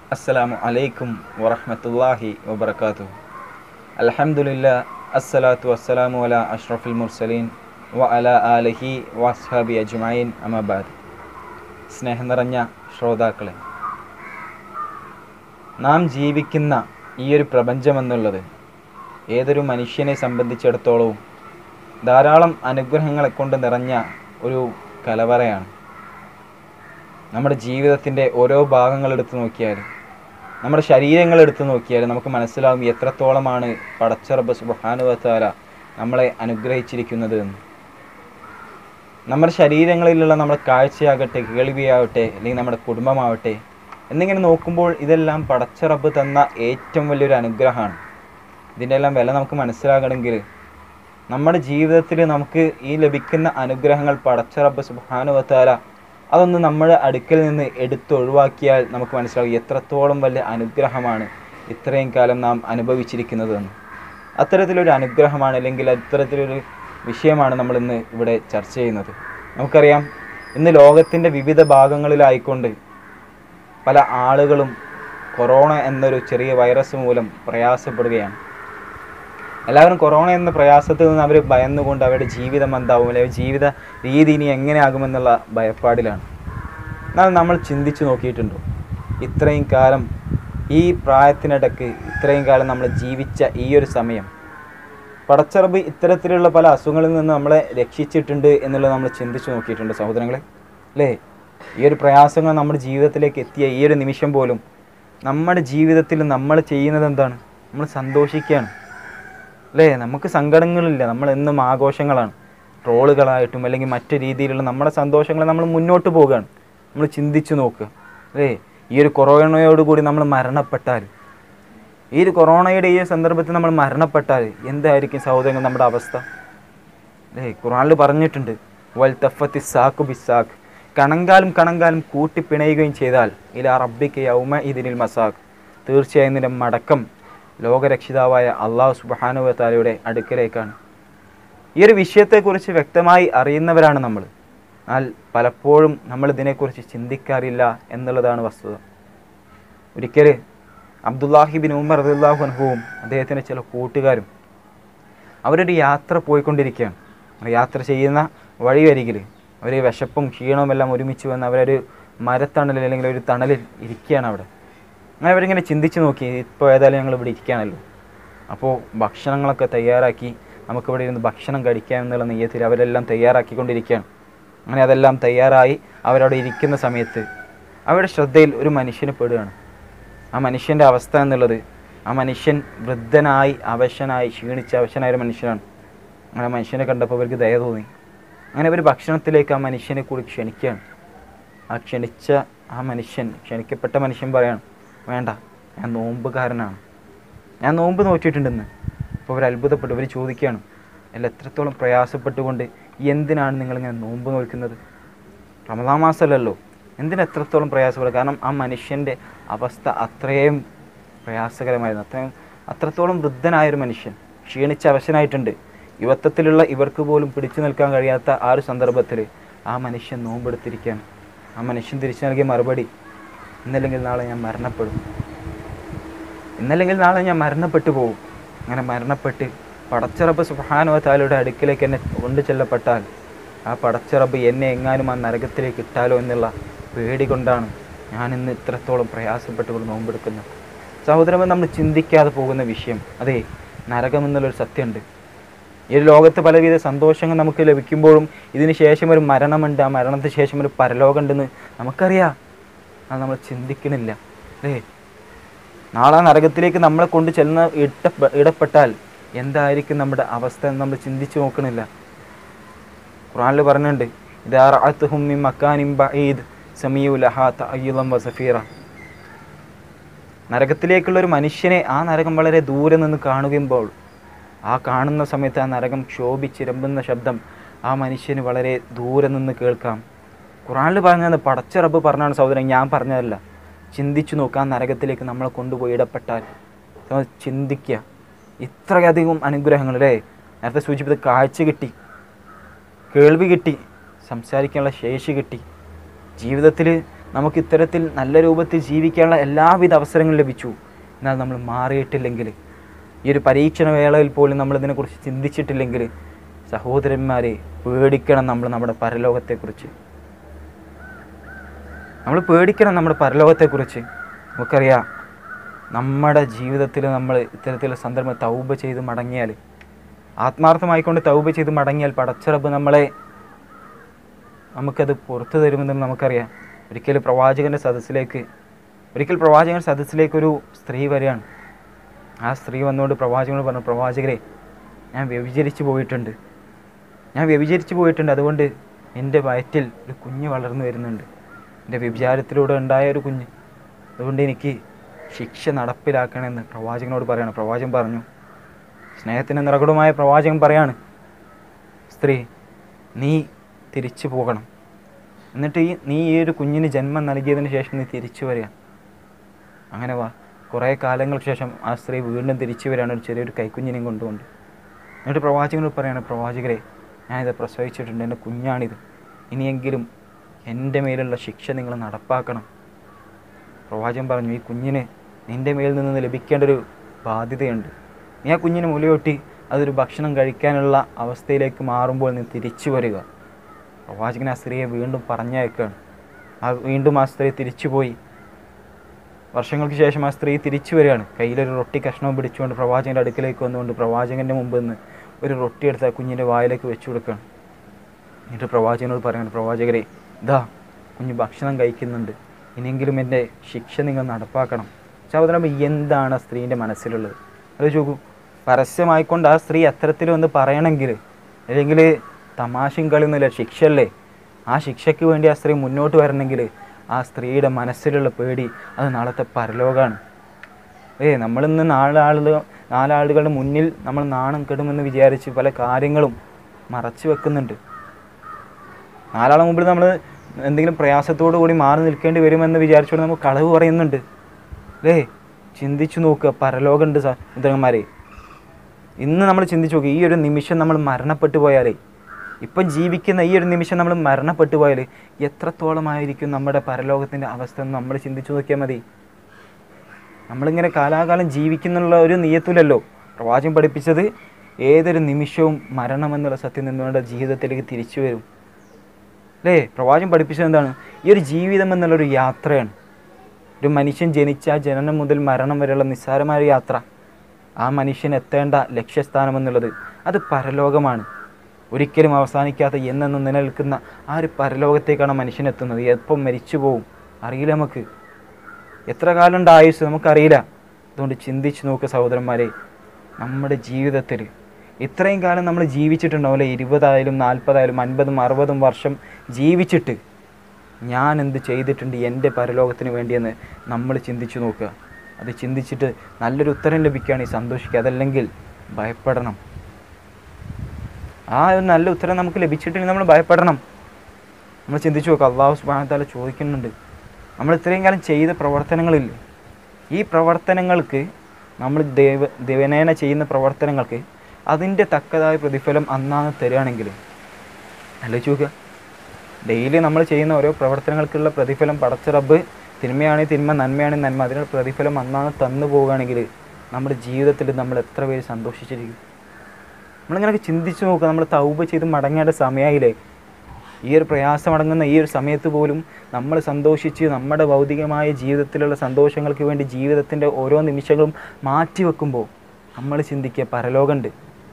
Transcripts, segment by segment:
അസ്സലാമു അലൈക്കും വറഹ്മത്തുള്ളാഹി വബർക്കാത്തു അൽഹംദുലില്ലാ അസ്സലാത്തു വസ്സലാമു അല അഷ്റഫുൽ മുർസലീൻ വ അല ആലിഹി വസ്ഹാബി അജ്മഈൻ അമബാദ് സ്നേഹം നിറഞ്ഞ ശ്രോതാക്കളെ നാം ജീവിക്കുന്ന ഈ ഒരു പ്രപഞ്ചമെന്നുള്ളത് ഏതൊരു മനുഷ്യനെ സംബന്ധിച്ചിടത്തോളവും ധാരാളം അനുഗ്രഹങ്ങളെ കൊണ്ട് നിറഞ്ഞ ഒരു കലവറയാണ് നമ്മുടെ ജീവിതത്തിൻ്റെ ഓരോ ഭാഗങ്ങൾ എടുത്തു നോക്കിയാലും നമ്മുടെ ശരീരങ്ങൾ എടുത്തു നോക്കിയാലും നമുക്ക് മനസ്സിലാവും എത്രത്തോളമാണ് പടച്ചറബ് സുബാനുവത്താല നമ്മളെ അനുഗ്രഹിച്ചിരിക്കുന്നത് എന്ന് നമ്മുടെ ശരീരങ്ങളിലുള്ള നമ്മുടെ കാഴ്ചയാകട്ടെ കേൾവിയാവട്ടെ അല്ലെങ്കിൽ നമ്മുടെ കുടുംബമാവട്ടെ എന്നിങ്ങനെ നോക്കുമ്പോൾ ഇതെല്ലാം പടച്ചറബ് തന്ന ഏറ്റവും വലിയൊരു അനുഗ്രഹമാണ് ഇതിൻ്റെ എല്ലാം വില നമുക്ക് മനസ്സിലാകണമെങ്കിൽ നമ്മുടെ ജീവിതത്തിൽ നമുക്ക് ഈ ലഭിക്കുന്ന അനുഗ്രഹങ്ങൾ പടച്ചറബ് സുബാനുവത്താല അതൊന്ന് നമ്മുടെ അടുക്കൽ നിന്ന് എടുത്തൊഴിവാക്കിയാൽ നമുക്ക് മനസ്സിലാവും എത്രത്തോളം വലിയ അനുഗ്രഹമാണ് ഇത്രയും കാലം നാം അനുഭവിച്ചിരിക്കുന്നതെന്ന് അത്തരത്തിലൊരു അനുഗ്രഹമാണ് അല്ലെങ്കിൽ അത്തരത്തിലൊരു വിഷയമാണ് നമ്മൾ ഇന്ന് ഇവിടെ ചർച്ച ചെയ്യുന്നത് നമുക്കറിയാം ഇന്ന് ലോകത്തിൻ്റെ വിവിധ ഭാഗങ്ങളിലായിക്കൊണ്ട് പല ആളുകളും കൊറോണ എന്നൊരു ചെറിയ വൈറസ് മൂലം പ്രയാസപ്പെടുകയാണ് എല്ലാവരും കൊറോണ എന്ന പ്രയാസത്തിൽ നിന്ന് അവർ ഭയന്നുകൊണ്ട് അവരുടെ ജീവിതം എന്താവും അല്ലെങ്കിൽ ജീവിത രീതി ഇനി എങ്ങനെയാകുമെന്നുള്ള ഭയപ്പാടിലാണ് എന്നാൽ നമ്മൾ ചിന്തിച്ചു നോക്കിയിട്ടുണ്ടോ ഇത്രയും കാലം ഈ പ്രായത്തിനിടയ്ക്ക് ഇത്രയും കാലം നമ്മൾ ജീവിച്ച ഈ ഒരു സമയം പടച്ചറബ് ഇത്തരത്തിലുള്ള പല അസുഖങ്ങളിൽ നിന്ന് നമ്മളെ രക്ഷിച്ചിട്ടുണ്ട് എന്നുള്ളത് നമ്മൾ ചിന്തിച്ചു നോക്കിയിട്ടുണ്ട് സഹോദരങ്ങളെ അല്ലേ ഈ ഒരു പ്രയാസങ്ങൾ നമ്മുടെ ജീവിതത്തിലേക്ക് എത്തിയ ഈ ഒരു നിമിഷം പോലും നമ്മുടെ ജീവിതത്തിൽ നമ്മൾ ചെയ്യുന്നത് എന്താണ് നമ്മൾ സന്തോഷിക്കുകയാണ് അല്ലേ നമുക്ക് സങ്കടങ്ങളില്ല നമ്മൾ എന്നും ആഘോഷങ്ങളാണ് ട്രോളുകളായിട്ടും അല്ലെങ്കിൽ മറ്റു രീതിയിലുള്ള നമ്മുടെ സന്തോഷങ്ങൾ നമ്മൾ മുന്നോട്ട് പോവുകയാണ് നമ്മൾ ചിന്തിച്ചു നോക്കുക അല്ലേ ഈ ഒരു കൊറോണയോടുകൂടി നമ്മൾ മരണപ്പെട്ടാൽ ഈ ഒരു കൊറോണയുടെ ഈ സന്ദർഭത്തിൽ നമ്മൾ മരണപ്പെട്ടാൽ എന്തായിരിക്കും സഹോദരങ്ങൾ നമ്മുടെ അവസ്ഥ അല്ലേ ഖുറാനിൽ പറഞ്ഞിട്ടുണ്ട് വൽ തഫത്തി സാഖു ബിസാഖ് കണങ്കാലും കണങ്കാലും കൂട്ടി പിണയുകയും ചെയ്താൽ ഇല റബ്ബിക്ക് യൗമ ഇതിനിൽ മസാഖ് തീർച്ചയായും ഇതിൻ്റെ മടക്കം ലോകരക്ഷിതാവായ അള്ളാഹു സുബാനുവ താലയുടെ അടുക്കലേക്കാണ് ഈ ഒരു വിഷയത്തെക്കുറിച്ച് വ്യക്തമായി അറിയുന്നവരാണ് നമ്മൾ എന്നാൽ പലപ്പോഴും നമ്മൾ ഇതിനെക്കുറിച്ച് ചിന്തിക്കാറില്ല എന്നുള്ളതാണ് വസ്തുത ഒരിക്കൽ അബ്ദുല്ലാഹിബിൻ ഉമർ റദിള്ളാഹു അൻഹുവും അദ്ദേഹത്തിൻ്റെ ചില കൂട്ടുകാരും അവരൊരു യാത്ര പോയിക്കൊണ്ടിരിക്കുകയാണ് ആ യാത്ര ചെയ്യുന്ന വഴിയരികിൽ അവർ വിശപ്പും ക്ഷീണവും എല്ലാം ഒരുമിച്ച് വന്ന് അവരൊരു മരത്തണലിൽ അല്ലെങ്കിൽ ഒരു തണലിൽ ഇരിക്കുകയാണ് അവിടെ അങ്ങനെ അവരിങ്ങനെ ചിന്തിച്ച് നോക്കി ഇപ്പോൾ ഏതായാലും ഞങ്ങൾ ഇവിടെ ഇരിക്കുകയാണല്ലോ അപ്പോൾ ഭക്ഷണങ്ങളൊക്കെ തയ്യാറാക്കി നമുക്കിവിടെ ഇരുന്ന് ഭക്ഷണം കഴിക്കാം എന്നുള്ള നെയ്യത്തിൽ അവരെല്ലാം തയ്യാറാക്കിക്കൊണ്ടിരിക്കുകയാണ് അങ്ങനെ അതെല്ലാം തയ്യാറായി അവരവിടെ ഇരിക്കുന്ന സമയത്ത് അവരുടെ ശ്രദ്ധയിൽ ഒരു മനുഷ്യന് പെടുകയാണ് ആ മനുഷ്യൻ്റെ അവസ്ഥ എന്നുള്ളത് ആ മനുഷ്യൻ വൃദ്ധനായി അവശനായി ക്ഷീണിച്ച അവശനായ ഒരു മനുഷ്യനാണ് അങ്ങനെ ആ മനുഷ്യനെ കണ്ടപ്പോൾ അവർക്ക് ദയ തോന്നി അങ്ങനെ അവർ ഭക്ഷണത്തിലേക്ക് ആ മനുഷ്യനെ കൂടി ക്ഷണിക്കുകയാണ് ആ ക്ഷണിച്ച ആ മനുഷ്യൻ ക്ഷണിക്കപ്പെട്ട മനുഷ്യൻ പറയാണ് വേണ്ട ഞാൻ നോമ്പുകാരനാണ് ഞാൻ നോമ്പ് നോക്കിയിട്ടുണ്ടെന്ന് അപ്പോൾ അവർ അത്ഭുതപ്പെട്ടു അവർ ചോദിക്കുകയാണ് അല്ല എത്രത്തോളം പ്രയാസപ്പെട്ടുകൊണ്ട് എന്തിനാണ് നിങ്ങളിങ്ങനെ നോമ്പ് നോക്കുന്നത് റമദാ മാസമല്ലല്ലോ എന്തിനാ എത്രത്തോളം പ്രയാസപ്പെടുക കാരണം ആ മനുഷ്യൻ്റെ അവസ്ഥ അത്രയും പ്രയാസകരമായിരുന്നു അത്രയും അത്രത്തോളം വൃദ്ധനായൊരു മനുഷ്യൻ ക്ഷീണിച്ച അവശനായിട്ടുണ്ട് യുവത്വത്തിലുള്ള ഇവർക്ക് പോലും പിടിച്ചു നിൽക്കാൻ കഴിയാത്ത ആ ഒരു സന്ദർഭത്തിൽ ആ മനുഷ്യൻ നോമ്പെടുത്തിരിക്കുകയാണ് ആ മനുഷ്യൻ തിരിച്ചു നൽകിയ മറുപടി ഇന്നല്ലെങ്കിൽ നാളെ ഞാൻ മരണപ്പെടും ഇന്നല്ലെങ്കിൽ നാളെ ഞാൻ മരണപ്പെട്ടു പോകും അങ്ങനെ മരണപ്പെട്ട് പടച്ചിറപ്പ് സുഹാനുവ താലയുടെ അടുക്കിലേക്ക് എന്നെ കൊണ്ടു ചെല്ലപ്പെട്ടാൽ ആ പടച്ചിറപ്പ് എന്നെ എങ്ങാനും ആ നരകത്തിലേക്ക് ഇട്ടാലോ എന്നുള്ള പേടി കൊണ്ടാണ് ഞാൻ ഇന്ന് ഇത്രത്തോളം പ്രയാസപ്പെട്ടുകൊണ്ട് നോമ്പെടുക്കുന്നത് സഹോദരങ്ങൾ നമ്മൾ ചിന്തിക്കാതെ പോകുന്ന വിഷയം അതെ നരകം എന്നുള്ളൊരു സത്യമുണ്ട് ഈ ഒരു ലോകത്ത് പലവിധ സന്തോഷങ്ങൾ നമുക്ക് ലഭിക്കുമ്പോഴും ഇതിന് ശേഷം ഒരു മരണമുണ്ട് ആ മരണത്തിന് ശേഷം ഒരു പരലോകമുണ്ടെന്ന് നമുക്കറിയാം അത് നമ്മൾ ചിന്തിക്കണില്ല അല്ലേ നാളെ ആ നരകത്തിലേക്ക് നമ്മളെ കൊണ്ട് ചെല്ലുന്ന ഇട്ട ഇടപെട്ടാൽ എന്തായിരിക്കും നമ്മുടെ അവസ്ഥ എന്ന് നമ്മൾ ചിന്തിച്ചു നോക്കണില്ല ഖുറാനിൽ പറഞ്ഞിട്ടുണ്ട് ഇതാറഅത്തുഹും മിൻ മക്കാനിൻ ബഈദ് സമീഉ ലഹാ തഅയ്യുളം വസഫീറ നരകത്തിലേക്കുള്ള ഒരു മനുഷ്യനെ ആ നരകം വളരെ ദൂരെ നിന്ന് കാണുമ്പോൾ ആ കാണുന്ന സമയത്ത് ആ നരകം ക്ഷോഭിച്ചിരമ്പുന്ന ശബ്ദം ആ മനുഷ്യന് വളരെ ദൂരെ നിന്ന് കേൾക്കാം ഖുറാനിൽ പറഞ്ഞത് പടച്ച റബ്ബ് പറഞ്ഞാണ് സഹോദരൻ ഞാൻ പറഞ്ഞതല്ല ചിന്തിച്ചു നോക്കുക ആ നരകത്തിലേക്ക് നമ്മളെ കൊണ്ടുപോയി ഇടപെട്ടാൽ നമ്മൾ ചിന്തിക്കുക ഇത്രയധികം അനുഗ്രഹങ്ങൾ അല്ലേ നേരത്തെ സൂചിപ്പിച്ച കാഴ്ച കിട്ടി കേൾവി കിട്ടി സംസാരിക്കാനുള്ള ശേഷി കിട്ടി ജീവിതത്തിൽ നമുക്ക് ഇത്തരത്തിൽ നല്ല രൂപത്തിൽ ജീവിക്കാനുള്ള എല്ലാവിധ അവസരങ്ങളും ലഭിച്ചു എന്നാൽ നമ്മൾ മാറിയിട്ടില്ലെങ്കിൽ ഈ ഒരു പരീക്ഷണ വേളയിൽ പോലും നമ്മൾ ഇതിനെക്കുറിച്ച് ചിന്തിച്ചിട്ടില്ലെങ്കിൽ സഹോദരന്മാരെ പേടിക്കണം നമ്മൾ നമ്മുടെ പരലോകത്തെക്കുറിച്ച് നമ്മൾ പേടിക്കണം നമ്മുടെ പരലോകത്തെക്കുറിച്ച് നമുക്കറിയാം നമ്മുടെ ജീവിതത്തിൽ നമ്മൾ ഇത്തരത്തിലുള്ള സന്ദർഭം തൗബ ചെയ്ത് മടങ്ങിയാൽ ആത്മാർത്ഥമായിക്കൊണ്ട് തൗബ ചെയ്ത് മടങ്ങിയാൽ പടച്ചിറപ്പ് നമ്മളെ നമുക്കത് പുറത്തു തരുമെന്ന് നമുക്കറിയാം ഒരിക്കൽ പ്രവാചകൻ്റെ സദസ്സിലേക്ക് ഒരിക്കൽ പ്രവാചകൻ സദസ്സിലേക്ക് ഒരു സ്ത്രീ വരികയാണ് ആ സ്ത്രീ വന്നുകൊണ്ട് പ്രവാചകനോട് പറഞ്ഞു പ്രവാചകരെ ഞാൻ വ്യഭിചരിച്ചു പോയിട്ടുണ്ട് ഞാൻ വ്യഭിചരിച്ചു പോയിട്ടുണ്ട് അതുകൊണ്ട് എൻ്റെ വയറ്റിൽ ഒരു കുഞ്ഞ് വളർന്നു വരുന്നുണ്ട് എൻ്റെ വ്യഭിചാരത്തിലൂടെ ഉണ്ടായ ഒരു കുഞ്ഞ് അതുകൊണ്ട് എനിക്ക് ശിക്ഷ നടപ്പിലാക്കണമെന്ന് പ്രവാചകനോട് പറയാണ് പ്രവാചകൻ പറഞ്ഞു സ്നേഹത്തിന് നിറകുടമായ പ്രവാചകൻ പറയാണ് സ്ത്രീ നീ തിരിച്ചു പോകണം എന്നിട്ട് ഈ നീ ഈ ഒരു കുഞ്ഞിന് ജന്മം നൽകിയതിന് ശേഷം നീ തിരിച്ചു വരിക അങ്ങനെ വാ കുറേ കാലങ്ങൾക്ക് ശേഷം ആ സ്ത്രീ വീണ്ടും തിരിച്ചു വരികയാണ് ഒരു ചെറിയൊരു കൈക്കുഞ്ഞിനെയും കൊണ്ടുകൊണ്ട് എന്നിട്ട് പ്രവാചകനോട് പറയാണ് പ്രവാചകരെ ഞാനിത് പ്രസവിച്ചിട്ടുണ്ട് എൻ്റെ കുഞ്ഞാണിത് ഇനിയെങ്കിലും എൻ്റെ മേലുള്ള ശിക്ഷ നിങ്ങൾ നടപ്പാക്കണം പ്രവാചകൻ പറഞ്ഞു ഈ കുഞ്ഞിന് നിൻ്റെ മേൽ നിന്ന് ലഭിക്കേണ്ട ഒരു ബാധ്യതയുണ്ട് നീ ആ കുഞ്ഞിന് മുലയൊട്ടി അതൊരു ഭക്ഷണം കഴിക്കാനുള്ള അവസ്ഥയിലേക്ക് മാറുമ്പോൾ നീ തിരിച്ചു വരിക പ്രവാചകൻ ആ സ്ത്രീയെ വീണ്ടും പറഞ്ഞയക്കുകയാണ് ആ വീണ്ടും ആ സ്ത്രീ തിരിച്ചുപോയി വർഷങ്ങൾക്ക് ശേഷം ആ സ്ത്രീ തിരിച്ചു വരികയാണ് കയ്യിലൊരു റൊട്ടി കഷ്ണവും പിടിച്ചുകൊണ്ട് പ്രവാചകൻ്റെ അടുക്കലേക്ക് വന്നുകൊണ്ട് പ്രവാചകൻ്റെ മുമ്പിൽ നിന്ന് ഒരു റൊട്ടി എടുത്ത് ആ കുഞ്ഞിൻ്റെ വായിലേക്ക് വെച്ചു കൊടുക്കുകയാണ് എന്നിട്ട് പ്രവാചകനോട് പറയാണ് പ്രവാചകരെ ഇതാ കുഞ്ഞ് ഭക്ഷണം കഴിക്കുന്നുണ്ട് ഇനിയെങ്കിലും എൻ്റെ ശിക്ഷ നിങ്ങൾ നടപ്പാക്കണം സഹോദരൻ എന്താണ് ആ സ്ത്രീൻ്റെ മനസ്സിലുള്ളത് അത് ചോക്കൂ പരസ്യമായിക്കൊണ്ട് ആ സ്ത്രീ അത്തരത്തിൽ ഒന്ന് പറയണമെങ്കിൽ അല്ലെങ്കിൽ തമാശയും കളിയൊന്നുമില്ല ശിക്ഷയല്ലേ ആ ശിക്ഷയ്ക്ക് വേണ്ടി ആ സ്ത്രീ മുന്നോട്ട് വരണമെങ്കിൽ ആ സ്ത്രീയുടെ മനസ്സിലുള്ള പേടി അത് നാളത്തെ പരലോകമാണ് ഏ നമ്മളിന്ന് നാലാളുകൾ നാലാളുകളുടെ മുന്നിൽ നമ്മൾ നാണം കെടുമെന്ന് വിചാരിച്ച് പല കാര്യങ്ങളും മറച്ചു വെക്കുന്നുണ്ട് നാലാളെ മുമ്പിൽ നമ്മൾ എന്തെങ്കിലും പ്രയാസത്തോടു കൂടി മാറി നിൽക്കേണ്ടി വരുമെന്ന് വിചാരിച്ചുകൊണ്ട് നമ്മൾ കളവ് പറയുന്നുണ്ട് അല്ലേ ചിന്തിച്ചു നോക്കുക പരലോകമുണ്ട് സഹോദരന്മാരെ ഇന്ന് നമ്മൾ ചിന്തിച്ചു നോക്കുക ഈ ഒരു നിമിഷം നമ്മൾ മരണപ്പെട്ടു പോയാലേ ഇപ്പം ജീവിക്കുന്ന ഈ ഒരു നിമിഷം നമ്മൾ മരണപ്പെട്ടു പോയാൽ എത്രത്തോളമായിരിക്കും നമ്മുടെ പരലോകത്തിൻ്റെ അവസ്ഥ എന്ന് നമ്മൾ ചിന്തിച്ചു നോക്കിയാൽ മതി നമ്മളിങ്ങനെ കാലാകാലം ജീവിക്കുന്നുള്ള ഒരു നിയത്തിലല്ലോ പ്രവാചകം പഠിപ്പിച്ചത് ഏതൊരു നിമിഷവും മരണമെന്നുള്ള സത്യം നിന്നുകൊണ്ട് ജീവിതത്തിലേക്ക് തിരിച്ചു വരും അല്ലേ പ്രവാചകം പഠിപ്പിച്ചത് എന്താണ് ഈ ഒരു ജീവിതം എന്നുള്ളൊരു യാത്രയാണ് ഒരു മനുഷ്യൻ ജനിച്ച ആ ജനനം മുതൽ മരണം വരെയുള്ള നിസ്സാരമായ ഒരു യാത്ര ആ മനുഷ്യൻ എത്തേണ്ട ലക്ഷ്യസ്ഥാനം എന്നുള്ളത് അത് പരലോകമാണ് ഒരിക്കലും അവസാനിക്കാത്ത എന്നെന്നും നിലനിൽക്കുന്ന ആ ഒരു പരലോകത്തേക്കാണ് മനുഷ്യൻ എത്തുന്നത് എപ്പം മരിച്ചു പോവും അറിയില്ല നമുക്ക് എത്ര കാലം ഉണ്ട് ആയുസ് നമുക്കറിയില്ല അതുകൊണ്ട് ചിന്തിച്ച് നോക്കുക സഹോദരന്മാരെ നമ്മുടെ ജീവിതത്തിൽ ഇത്രയും കാലം നമ്മൾ ജീവിച്ചിട്ടുണ്ടാവില്ല ഇരുപതായാലും നാൽപ്പതായാലും അൻപതും അറുപതും വർഷം ജീവിച്ചിട്ട് ഞാൻ എന്ത് ചെയ്തിട്ടുണ്ട് എൻ്റെ പരലോകത്തിന് വേണ്ടിയെന്ന് നമ്മൾ ചിന്തിച്ചു നോക്കുക അത് ചിന്തിച്ചിട്ട് നല്ലൊരു ഉത്തരം ലഭിക്കുകയാണെങ്കിൽ സന്തോഷിക്കുക അതല്ലെങ്കിൽ ഭയപ്പെടണം ആ ഒരു നല്ല ഉത്തരം നമുക്ക് ലഭിച്ചിട്ടുണ്ടെങ്കിൽ നമ്മൾ ഭയപ്പെടണം നമ്മൾ ചിന്തിച്ചു നോക്കുക അള്ളാഹു സുബാനത്താല ചോദിക്കുന്നുണ്ട് നമ്മൾ ഇത്രയും കാലം ചെയ്ത പ്രവർത്തനങ്ങളില്ലേ ഈ പ്രവർത്തനങ്ങൾക്ക് നമ്മൾ ദേവ ദിവനേന ചെയ്യുന്ന പ്രവർത്തനങ്ങൾക്ക് അതിൻ്റെ തക്കതായ പ്രതിഫലം അന്നാണ് തരികയാണെങ്കിൽ ആലോചിച്ച് നോക്കുക ഡെയിലി നമ്മൾ ചെയ്യുന്ന ഓരോ പ്രവർത്തനങ്ങൾക്കുള്ള പ്രതിഫലം പടച്ച റബ്ബ് തിന്മയാണെങ്കിൽ തിന്മ നന്മയാണെങ്കിൽ നന്മ അതിനുള്ള പ്രതിഫലം അന്നാണ് തന്നു പോവുകയാണെങ്കിൽ നമ്മുടെ ജീവിതത്തിൽ നമ്മൾ എത്ര പേര് സന്തോഷിച്ചിരിക്കും നമ്മളിങ്ങനെ ചിന്തിച്ച് നോക്കുക നമ്മൾ തൗബ ചെയ്ത് മടങ്ങേണ്ട സമയമായില്ലേ ഈ ഒരു പ്രയാസം അടങ്ങുന്ന ഈ ഒരു സമയത്ത് പോലും നമ്മൾ സന്തോഷിച്ച് നമ്മുടെ ഭൗതികമായ ജീവിതത്തിലുള്ള സന്തോഷങ്ങൾക്ക് വേണ്ടി ജീവിതത്തിൻ്റെ ഓരോ നിമിഷങ്ങളും മാറ്റി വെക്കുമ്പോൾ നമ്മൾ ചിന്തിക്കുക പരലോകമുണ്ട്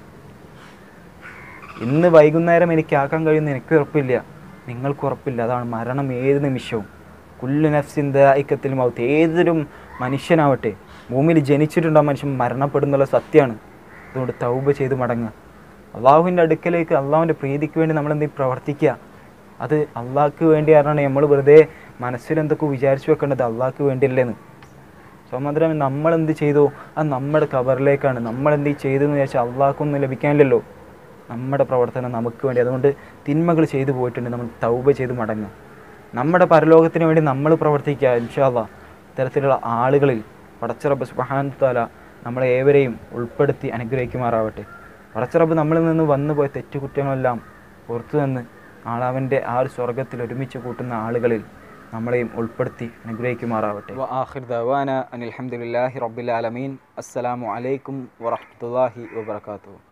ഇന്ന് വൈകുന്നേരം എനിക്ക് ആക്കാൻ കഴിയുന്ന എനിക്ക് ഉറപ്പില്ല നിങ്ങൾക്ക് ഉറപ്പില്ല അതാണ് മരണം ഏത് നിമിഷവും കുല്ലു നഫ്സിൻ ദായിക്കത്തിൽ മൗത്ത് ഏതൊരു മനുഷ്യനാവട്ടെ ഭൂമിയിൽ ജനിച്ചിട്ടുണ്ടോ മനുഷ്യൻ മരണപ്പെടുന്നുള്ള സത്യമാണ് അതുകൊണ്ട് തൗബ ചെയ്ത് മടങ്ങുക അള്ളാഹുവിൻ്റെ അടുക്കലേക്ക് അള്ളാഹുവിൻ്റെ പ്രീതിക്ക് വേണ്ടി നമ്മൾ എന്തെങ്കിലും പ്രവർത്തിക്കുക അത് അള്ളാഹ്ക്ക് വേണ്ടിയാണ് നമ്മൾ വെറുതെ മനസ്സിൽ എന്തൊക്കെ വിചാരിച്ചു വെക്കേണ്ടത് അള്ളാഹ്ക്ക് വേണ്ടിയല്ലേന്ന് സമാന്തരം നമ്മൾ എന്ത് ചെയ്തോ അത് നമ്മുടെ കബറിലേക്കാണ് നമ്മൾ എന്ത് ചെയ്തെന്ന് വിചാരിച്ചാൽ അള്ളാഹ്ക്കൊന്നും ലഭിക്കാനില്ലല്ലോ നമ്മുടെ പ്രവർത്തനം നമുക്ക് വേണ്ടി അതുകൊണ്ട് തിന്മകൾ ചെയ്തു പോയിട്ടുണ്ട് നമ്മൾ തൗബ ചെയ്ത് മടങ്ങുക നമ്മുടെ പരലോകത്തിന് വേണ്ടി നമ്മൾ പ്രവർത്തിക്കുക ഇൻഷാല്ല ഇത്തരത്തിലുള്ള ആളുകളിൽ പടച്ചറബ് സുബഹാൻതാല നമ്മളെ ഏവരെയും ഉൾപ്പെടുത്തി അനുഗ്രഹിക്കുമാറാവട്ടെ പടച്ചറബ് നമ്മളിൽ നിന്ന് വന്നു പോയ തെറ്റുകുറ്റങ്ങളെല്ലാം പുറത്തു നിന്ന് ആളവൻ്റെ ആ ഒരു സ്വർഗത്തിൽ ഒരുമിച്ച് കൂട്ടുന്ന ആളുകളിൽ നമ്മളെയും ഉൾപ്പെടുത്തി അനുഗ്രഹിക്കുമാറാവട്ടെ ആഖിർ ദവാന അനിൽ അൽഹംദുലില്ലാഹി റബ്ബിൽ ആലമീൻ അസ്സലാമു അലൈക്കും വറഹ്മത്തുള്ളാഹി വബറകാതുഹു